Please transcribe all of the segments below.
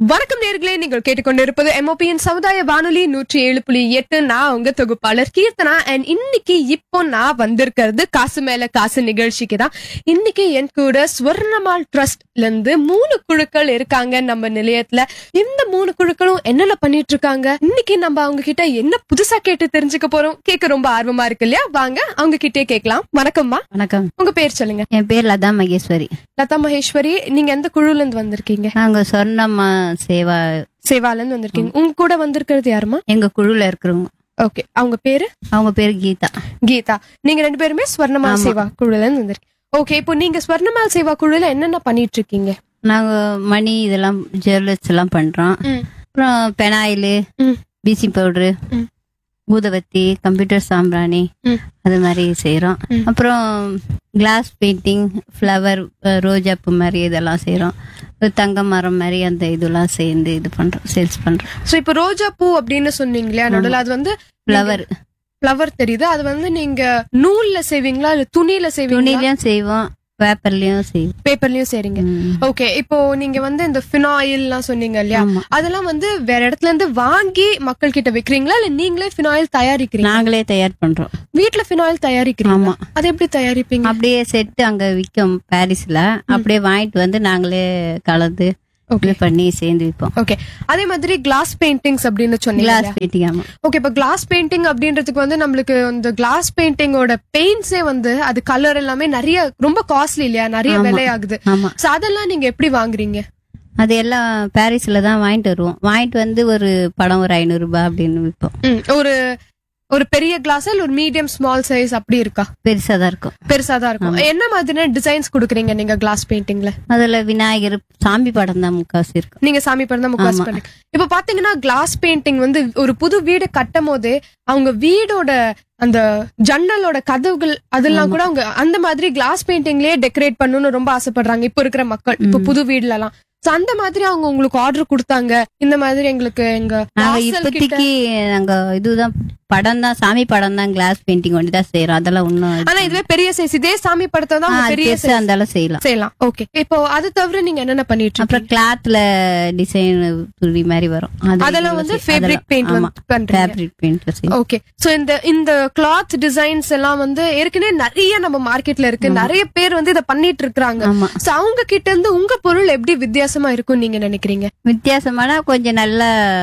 வணக்கம் நேர்களே நீங்கள் கேட்டுக்கொண்டிருப்பது எம்ஓபியின் சமுதாய வானொலி நூற்றி ஏழு புள்ளி எட்டு நான் உங்க தொகுப்பாளர் கீர்த்தனா அண்ட் இன்னைக்கு இப்போ நான் வந்திருக்கிறது காசு மேல காசு நிகழ்ச்சிக்கு தான் இன்னைக்கு என் கூட ஸ்வர்ணமால் ட்ரஸ்ட்ல இருந்து மூணு குழுக்கள் இருக்காங்க நம்ம நிலையத்துல இந்த மூணு குழுக்களும் என்னென்ன பண்ணிட்டு இருக்காங்க இன்னைக்கு நம்ம அவங்க கிட்ட என்ன புதுசா கேட்டு தெரிஞ்சுக்க போறோம் கேட்க ரொம்ப ஆர்வமா இருக்கு இல்லையா வாங்க அவங்க கிட்டே கேட்கலாம் வணக்கம்மா வணக்கம் உங்க பேர் சொல்லுங்க என் பேர் லதா மகேஸ்வரி லதா மகேஸ்வரி நீங்க எந்த குழுல இருந்து வந்திருக்கீங்க நாங்க சொர்ணம்மா சேவா சேவால இருந்து வந்திருக்கீங்க உங்க கூட வந்திருக்கிறது யாருமா எங்க குழுல இருக்கிறவங்க ஓகே அவங்க பேரு அவங்க பேர் கீதா கீதா நீங்க ரெண்டு பேருமே ஸ்வர்ணமால் ஆமா. சேவா குழுல இருந்து வந்திருக்கீங்க ஓகே இப்போ நீங்க ஸ்வர்ணமால் சேவா குழுல என்னென்ன பண்ணிட்டு இருக்கீங்க நாங்க மணி இதெல்லாம் ஜுவல்லர்ஸ் எல்லாம் பண்றோம் ம். அப்புறம் பெனாயில் ம். பீச்சிங் பவுடரு ம். ஊதவத்தி கம்ப்யூட்டர் சாம்பிராணி ம். அது மாதிரி செய்றோம் ம். அப்புறம் கிளாஸ் பெயிண்டிங் ஃப்ளவர் ரோஜாப்பூ மாதிரி இதெல்லாம் செய்றோம் தங்க மரம் மாதிரி அந்த இதெல்லாம் சேர்ந்து இது பண்றோம் சேல்ஸ் பண்றோம் சோ இப்போ ரோஜா பூ அப்படின்னு சொன்னீங்க இல்லையா நடுவுல அது வந்து ஃப்ளவர் ஃப்ளவர் தெரியுது அது வந்து நீங்க நூல்ல செய்வீங்களா இல்ல துணியில செய்வீங்களா துணிலையும் செய்வோம் பேப்பர்லயும் செய்வோம் பேப்பர்லயும் செய்றீங்க ம். ஓகே இப்போ நீங்க வந்து இந்த ஃபினாயில் எல்லாம் சொன்னீங்க இல்லையா ஆமா. அதெல்லாம் வந்து வேற இடத்துல இருந்து வாங்கி மக்கள் கிட்ட விக்கிறீங்களா இல்ல நீங்களே ஃபினாயில் தயாரிக்கிறீங்க நாங்களே தயார் பண்றோம் வீட்ல ஃபினாயில் தயாரிக்கிறீங்க ஆமா. அது எப்படி தயாரிப்பீங்க அப்படியே செட்டு அங்க விற்கும் பாரிஸ்ல அப்படியே வாங்கிட்டு வந்து நாங்களே கலந்து ஓகே இது பண்ணி சேர்ந்து விற்போம் ஓகே அதே மாதிரி கிளாஸ் பெயிண்டிங்ஸ் அப்படின்னு சொன்னீங்க கிளாஸ் இல்லையா? பெயிண்டிங் ஆமா ஓகே இப்ப கிளாஸ் பெயிண்டிங் அப்படின்றதுக்கு வந்து நம்மளுக்கு இந்த கிளாஸ் பெயிண்டிங்கோட பெயிண்ட்ஸே வந்து அது கலர் எல்லாமே நிறைய ரொம்ப காஸ்ட்லி இல்லையா நிறைய ஆமா. விலை ஆகுது ஆமா சோ அதெல்லாம் நீங்க எப்படி வாங்குறீங்க அது எல்லாம் பாரிஸ்ல தான் வாங்கிட்டு வருவோம் வாங்கிட்டு வந்து ஒரு படம் ஒரு ஐநூறு ரூபாய் அப்படின்னு விற்போம் ம், ஒரு ஒரு பெரிய கிளாஸ் இல்ல ஒரு மீடியம் ஸ்மால் சைஸ் அப்படி இருக்கா பெருசா தான் இருக்கும் பெருசா தான் இருக்கும் என்ன மாதிரியான டிசைன்ஸ் கொடுக்குறீங்க நீங்க கிளாஸ் பெயிண்டிங்ல அதுல விநாயகர் சாமி படம் தான் முக்காசி இருக்கும் நீங்க சாமி படம் தான் முக்காசு ஆமா. பண்ணீங்க இப்ப பாத்தீங்கன்னா கிளாஸ் பெயிண்டிங் வந்து ஒரு புது வீடு கட்டும் போதே அவங்க வீடோட அந்த ஜன்னலோட கதவுகள் அதெல்லாம் கூட அவங்க அந்த மாதிரி கிளாஸ் பெயிண்டிங்லயே டெக்கரேட் பண்ணணும்னு ரொம்ப ஆசைப்படுறாங்க இப்ப இருக்கிற மக்கள் இப்ப புது வீடுல எல்லாம் So, அந்த மாதிரி அவங்க உங்களுக்கு ஆர்டர் கொடுத்தாங்க இந்த மாதிரி எங்களுக்கு எங்க நாங்க வாசல் கிட்ட- இப்போதைக்கு நாங்க இதுதான் படம் தான் சாமி படம் தான் கிளாஸ் பெயிண்டிங் ஒண்டி தான் செய்யறோம் அதெல்லாம் ஒண்ணும் ஆனா இதுவே பெரிய சைஸ் இதே சாமி படத்தை தான் ஆ, அவங்க அது பெரிய பெருசா size இருந்தாலும் செய்யலாம் செய்யலாம் ஓகே இப்போ அது தவிர நீங்க என்னென்ன பண்ணிட்டு இருக்கீங்க அப்புறம் கிளாத்ல டிசைன் துணி மாதிரி வரும் அது அதெல்லாம் இதுல வந்து செய்- ஃபேப்ரிக் அதெல்லாம் பெயிண்ட் ஆமா வந்து பண்றீங்க ஃபேப்ரிக் பெயிண்ட்ல செய்யும் ஓகே சோ இந்த இந்த கிளாத் டிசைன்ஸ் எல்லாம் வந்து ஏற்கனவே நிறைய நம்ம மார்க்கெட்ல இருக்கு நிறைய பேர் வந்து இத பண்ணிட்டு இருக்காங்க ஆமா சோ அவங்க கிட்ட இருந்து உங்க பொருள் எப்படி வித்தியாசமா இருக்கும் நீங்க நினைக்கிறீங்க வித்தியாசமான கொஞ்சம் நல்ல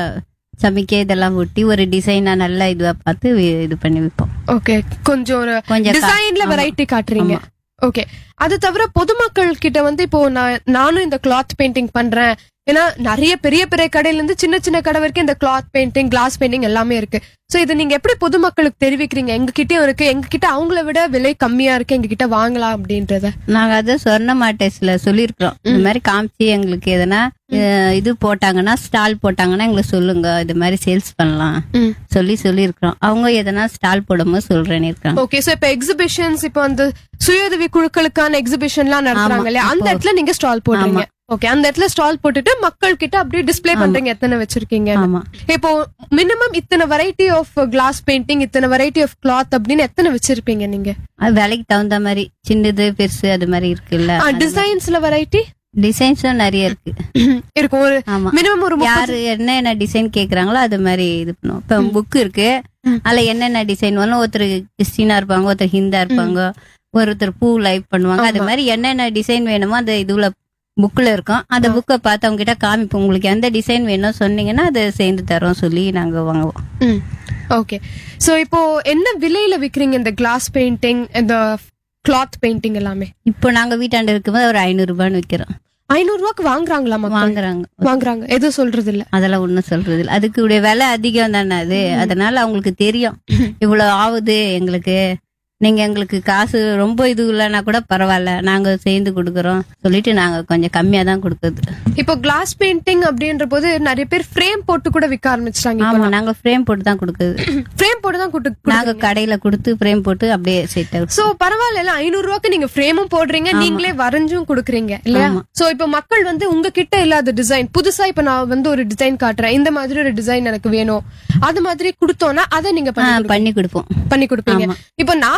சமைக்க இதெல்லாம் ஊட்டி ஒரு டிசைனா நல்லா இதுவா பார்த்து வி- இது பண்ணி விற்போம் ஓகே கொஞ்சம் ஒரு கொஞ்சம் கா- டிசைன்ல ஆமா. வெரைட்டி காட்டுறீங்க ஆமா. ஓகே அது தவிர பொதுமக்கள் கிட்ட வந்து இப்போ நான் நானும் இந்த கிளாத் பெயிண்டிங் பண்றேன் ஏன்னா நிறைய பெரிய பெரிய கடையில இருந்து சின்ன சின்ன கடை வரைக்கும் இந்த கிளாத் பெயிண்டிங் கிளாஸ் பெயிண்டிங் எல்லாமே இருக்கு சோ இது நீங்க எப்படி பொதுமக்களுக்கு தெரிவிக்கிறீங்க எங்க கிட்டயும் இருக்கு எங்க கிட்ட அவங்கள விட விலை கம்மியா இருக்கு எங்க கிட்ட வாங்கலாம் அப்படின்றத நாங்க அதை சொர்ண மாட்டேஸ்ல சொல்லியிருக்கிறோம் இந்த மாதிரி காமிச்சு எங்களுக்கு எதனா அஹ், இது போட்டாங்கன்னா ஸ்டால் போட்டாங்கன்னா எங்களுக்கு சொல்லுங்க இது மாதிரி சேல்ஸ் பண்ணலாம் ம். சொல்லி சொல்லியிருக்கிறோம் அவங்க எதனா ஸ்டால் போடும்போது சொல்றேன்னு இருக்காங்க ஓகே சோ இப்ப எக்ஸிபிஷன்ஸ் இப்போ அந்த சுயஉதவி குழுக்களுக்கான எக்ஸிபிஷன்லாம் நடத்துறாங்க ஆமா, இல்லையா அந்த இப்போ- இடத்துல நீங்க ஸ்டால் போடுறீங்க ஓகே அந்த இடத்துல ஸ்டால் போட்டுட்டு மக்கள் கிட்ட அப்படியே டிஸ்ப்ளே பண்றீங்க எத்தனை வச்சிருக்கீங்க ஆமா இப்போ மினிமம் இத்தனை வெரைட்டி ஆஃப் கிளாஸ் பெயிண்டிங் இத்தனை வெரைட்டி ஆஃப் கிளாத் அப்படின்னு எத்தனை வச்சிருப்பீங்க நீங்க அது விலைக்கு தகுந்த மாதிரி சின்னது பெருசு அது மாதிரி இருக்குல்ல டிசைன்ஸ்ல வெரைட்டி டிசைன்ஸும் நிறைய இருக்கு இருக்கும் ஒரு ஆமா மினிமம் ஒரு முப்பது- யாரு என்னென்ன டிசைன் கேக்குறாங்களோ அது மாதிரி இது பண்ணுவோம் இப்ப புக் இருக்கு அதுல என்னென்ன டிசைன் வரணும் ஒருத்தர் கிறிஸ்டினா இருப்பாங்க ஒருத்தர் ஹிந்தா இருப்பாங்க ஒருத்தர் பூ லைவ் பண்ணுவாங்க அது மாதிரி என்னென்ன டிசைன் வேணுமோ அந்த இதுல புக்ல இருக்கும் அந்த புக்கை பார்த்து அவங்க கிட்ட காமிப்போம் உங்களுக்கு எந்த டிசைன் வேணும் சொன்னீங்கன்னா அதை சேர்ந்து தரோம் சொல்லி நாங்க வாங்குவோம் ம் ஓகே சோ இப்போ என்ன விலையில விக்கிறீங்க இந்த கிளாஸ் பெயிண்டிங் இந்த கிளாத் பெயிண்டிங் எல்லாமே இப்போ நாங்க வீட்டாண்ட இருக்கும்போது ஒரு ஐநூறு ரூபான்னு விக்கிறோம் ஐநூறு ரூபாய்க்கு வாங்குறாங்களா மக்கள் வாங்குறாங்க வாங்குறாங்க எதுவும் சொல்றது இல்ல அதெல்லாம் ஒண்ணும் சொல்றது இல்ல அதுக்கு உடைய விலை அதிகம் தானே அது அதனால அவங்களுக்கு தெரியும் இவ்வளவு ஆகுது எங்களுக்கு நீங்க எங்களுக்கு காசு ரொம்ப இது இல்லைன்னா கூட பரவாயில்ல நாங்க சேர்ந்து கொடுக்கறோம் சொல்லிட்டு நாங்க கொஞ்சம் கம்மியா தான் கொடுக்கறது இப்போ கிளாஸ் பெயிண்டிங் அப்படின்ற போது நிறைய பேர் ஃப்ரேம் போட்டு கூட விற்க ஆரம்பிச்சிட்டாங்க ஆமா நாங்க ஃப்ரேம் போட்டு தான் கொடுக்கறது ஃப்ரேம் போட்டு தான் கூட்டு நாங்க கடையில கொடுத்து ஃப்ரேம் போட்டு அப்படியே செட் சோ பரவாயில்ல ஐநூறு ரூபாய்க்கு நீங்க ஃப்ரேமும் போடுறீங்க நீங்களே வரைஞ்சும் கொடுக்குறீங்க இல்லையா சோ இப்போ மக்கள் வந்து உங்ககிட்ட இல்லாத டிசைன் புதுசா இப்ப நான் வந்து ஒரு டிசைன் காட்டுறேன் இந்த மாதிரி ஒரு டிசைன் எனக்கு வேணும் அது மாதிரி கொடுத்தோம்னா அதை நீங்க பண்ணி கொடுப்பீங்க. பண்ணி கொடுப்போம் பண்ணி கொடுப்பீங்க இப்போ நாங்க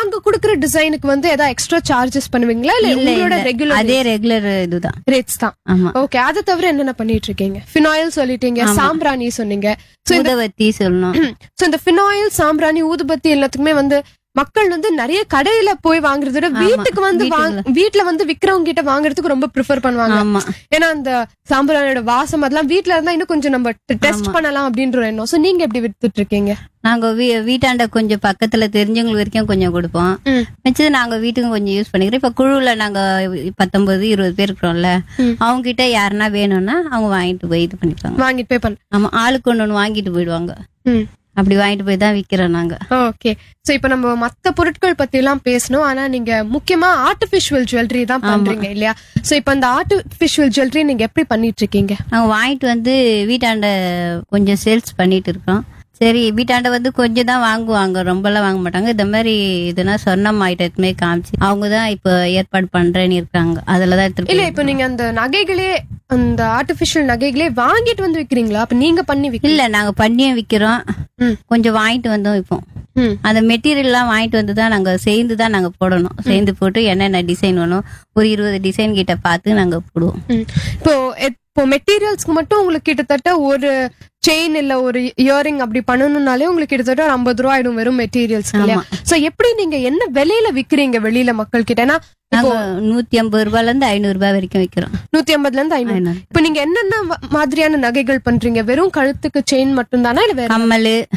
நாங்க குடுக்குற டிசைனுக்கு வந்து ஏதாவது எக்ஸ்ட்ரா சார்ஜஸ் பண்ணுவீங்களா இல்ல இல்ல உங்களோட இல்ல ரெகுலர் அதே ரெகுலர் இதுதான் ரேட்ஸ் தான் ஆமா ஓகே அதை தவிர என்னென்ன பண்ணிட்டு இருக்கீங்க ஃபினாயில் சொல்லிட்டீங்க சாம்பிராணி சொன்னீங்க சோ இந்த உதவத்தி சொல்லணும் சோ இந்த ஃபினாயில் சாம்பிராணி ஊதுபத்தி எல்லாத்துக்குமே வந்து மக்கள் வந்து நிறைய கடையில போய் வாங்குறத விட ஆமா. வீட்டுக்கு வந்து வாங்க- வீட்ல வந்து விக்கிறவங்க கிட்ட வாங்குறதுக்கு ரொம்ப ப்ரிஃபர் பண்ணுவாங்க ஆமா ஏன்னா அந்த சாம்பிராணியோட வாசம் அதெல்லாம் வீட்ல இருந்தா இன்னும் கொஞ்சம் நம்ம டெஸ்ட் பண்ணலாம் அப்படின்ற ஒரு எண்ணம் சோ நீங்க எப்படி வித்துட்டு இருக்கீங்க நாங்க வீ- வீட்டாண்ட கொஞ்சம் பக்கத்துல தெரிஞ்சவங்க வரைக்கும் கொஞ்சம் கொடுப்போம் ம். மிச்சது நாங்க வீட்டுக்கும் கொஞ்சம் யூஸ் பண்ணிக்கிறோம் இப்ப குழுவுல நாங்க பத்தொன்பது இருபது பேர் இருக்கிறோம்ல ம். அவங்க கிட்ட யாருன்னா வேணும்னா அவங்க வாங்கிட்டு போய் இது பண்ணிப்பாங்க வாங்கிட்டு போய் பண்ண ஆமா ஆளுக்கு ஒண்ணு ஒண்ணு வாங்கிட்டு போயிடுவாங்க ம் அப்படி வாங்கிட்டு போய் தான் விக்கிறோம் நாங்க ஓகே சோ இப்ப நம்ம மத்த பொருட்கள் பத்தி எல்லாம் பேசணும் ஆனா நீங்க முக்கியமா ஆர்டிபிஷியல் ஜுவல்லரி தான் பண்றீங்க இல்லையா சோ இப்ப அந்த ஆர்டிபிஷியல் ஜுவல்லரி நீங்க எப்படி பண்ணிட்டு இருக்கீங்க நாங்க வாங்கிட்டு வந்து வீட்டாண்ட கொஞ்சம் சேல்ஸ் பண்ணிட்டு இருக்கோம் சரி வீட்டாண்ட வந்து கொஞ்சம் தான் வாங்குவாங்க ரொம்பலாம் வாங்க மாட்டாங்க இந்த மாதிரி இதுனா சொர்ணம் ஐட்டத்துமே காமிச்சு அவங்க தான் இப்போ ஏற்பாடு பண்றேன்னு இருக்காங்க அதுல தான் எடுத்துட்டு இல்ல போய் இப்ப நீங்க அந்த நகைகளே அந்த ஆர்டிபிஷியல் நகைகளே வாங்கிட்டு வந்து விக்கிறீங்களா அப்ப நீங்க பண்ணி விக்க இல்ல நாங்க பண்ணியும் விக்கிறோம் ம். கொஞ்சம் வாங்கிட்டு வந்தோம் இப்போ ம். அந்த மெட்டீரியல் எல்லாம் வாங்கிட்டு வந்து தான் நாங்க சேர்ந்து தான் நாங்க போடணும் சேர்ந்து போட்டு என்னென்ன டிசைன் வேணும் ஒரு இருபது டிசைன் கிட்ட பார்த்து நாங்க போடுவோம் ம். இப்போ இப்போ மெட்டீரியல்ஸ்க்கு மட்டும் உங்களுக்கு கிட்டத்தட்ட ஒரு செயின் இல்ல ஒரு இயரிங் அப்படி பண்ணணும்னாலே உங்களுக்கு கிட்டத்தட்ட ஒரு ஐம்பது ரூபா ஆயிடும் வெறும் மெட்டீரியல்ஸ் இல்லையா சோ எப்படி நீங்க என்ன விலையில விக்கிறீங்க வெளியில மக்கள் கிட்ட ஏன்னா நாங்க நூத்தி ஐம்பது ரூபாய்ல இருந்து ஐநூறு ரூபாய் வரைக்கும் விக்கிறோம் நூத்தி ஐம்பதுல இருந்து ஐநூறு ஐநூறு. இப்ப நீங்க என்னென்ன வ- மாதிரியான நகைகள் பண்றீங்க வெறும் கழுத்துக்கு செயின் மட்டும் தானா இல்ல வேற கம்மல்